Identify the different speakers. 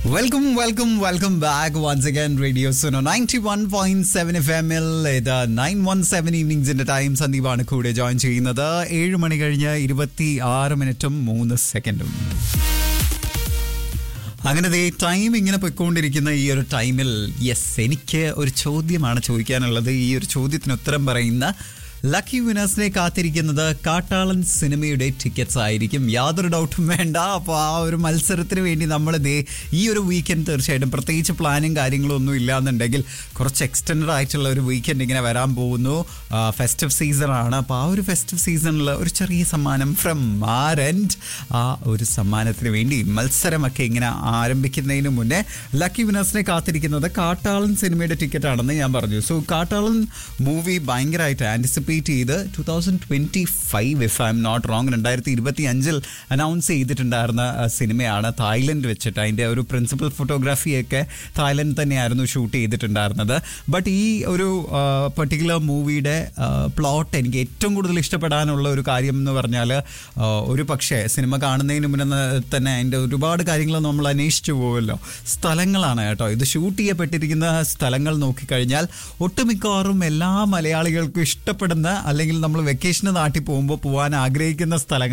Speaker 1: welcome welcome welcome back once again radio Suno ninety one point seven F M L ഇത് nine one seven ഈവനിങ്സിന്റെ time സന്ദീപാണ് കൂടെ join ചെയ്യുന്നത് ഏഴ് മണി കഴിഞ്ഞ് ഇരുപത്തി ആറ് മിനിറ്റും മൂന്ന് സെക്കൻഡും അങ്ങനെ ദേ ടൈം ഇങ്ങനെ പൊയ്ക്കൊണ്ടിരിക്കുന്ന ഈ ഒരു ടൈമിൽ യെസ് എനിക്ക് ഒരു ചോദ്യമാണ് ചോദിക്കാനുള്ളത് ഈ ഒരു ചോദ്യത്തിന് ഉത്തരം പറയുന്ന ലക്കി വിനേഴ്സിനെ കാത്തിരിക്കുന്നത് കാട്ടാളൻ സിനിമയുടെ ടിക്കറ്റ്സ് ആയിരിക്കും യാതൊരു ഡൗട്ടും വേണ്ട അപ്പോൾ ആ ഒരു മത്സരത്തിന് വേണ്ടി നമ്മൾ ദേ ഈ ഒരു വീക്കെൻഡ് തീർച്ചയായിട്ടും പ്രത്യേകിച്ച് പ്ലാനും കാര്യങ്ങളും ഒന്നും ഇല്ലാന്നുണ്ടെങ്കിൽ കുറച്ച് എക്സ്റ്റൻഡ് ആയിട്ടുള്ള ഒരു വീക്കെൻഡ് ഇങ്ങനെ വരാൻ പോകുന്നു ഫെസ്റ്റീവ് സീസൺ ആണ് അപ്പോൾ ആ ഒരു ഫെസ്റ്റീവ് സീസണിൽ ഒരു ചെറിയ സമ്മാനം ഫ്രം ആരൻഡ് ആ ഒരു സമ്മാനത്തിന് വേണ്ടി മത്സരമൊക്കെ ഇങ്ങനെ ആരംഭിക്കുന്നതിന് മുന്നേ ലക്കി വിനേഴ്സിനെ കാത്തിരിക്കുന്നത് കാട്ടാളൻ സിനിമയുടെ ടിക്കറ്റ് ആണെന്ന് ഞാൻ പറഞ്ഞു സോ കാട്ടാളൻ മൂവി ഭയങ്കരമായിട്ട് ആൻറ്റിസിപ്പേറ്റ് ചെയ്ത് two thousand twenty five if I'm not wrong രണ്ടായിരത്തി ഇരുപത്തി അഞ്ചിൽ അനൗൺസ് ചെയ്തിട്ടുണ്ടായിരുന്ന ആ, സിനിമയാണ് തായ്ലൻഡ് വെച്ചിട്ട് അതിൻ്റെ ഒരു പ്രിൻസിപ്പൽ ഫോട്ടോഗ്രാഫിയൊക്കെ തായ്ലൻഡ് തന്നെയായിരുന്നു ഷൂട്ട് ചെയ്തിട്ടുണ്ടായിരുന്നത് ബട്ട് ഈ ഒരു പെർട്ടിക്കുലർ മൂവിയുടെ പ്ലോട്ട് എനിക്ക് ഏറ്റവും കൂടുതൽ ഇഷ്ടപ്പെടാനുള്ള ഒരു കാര്യം എന്ന് പറഞ്ഞാൽ ഒരു പക്ഷേ സിനിമ കാണുന്നതിന് മുന്നേ തന്നെ അതിൻ്റെ ഒരുപാട് കാര്യങ്ങൾ നമ്മൾ അന്വേഷിച്ചു പോകുമല്ലോ സ്ഥലങ്ങളാണ് കേട്ടോ ഇത് ഷൂട്ട് ചെയ്യപ്പെട്ടിരിക്കുന്ന സ്ഥലങ്ങൾ നോക്കിക്കഴിഞ്ഞാൽ ഒട്ടുമിക്കവാറും എല്ലാ മലയാളികൾക്കും ഇഷ്ടപ്പെടുന്ന അല്ലെങ്കിൽ നമ്മൾ വെക്കേഷന് നാട്ടിൽ പോകുമ്പോൾ പോകാൻ ആഗ്രഹിക്കുന്ന സ്ഥലങ്ങൾ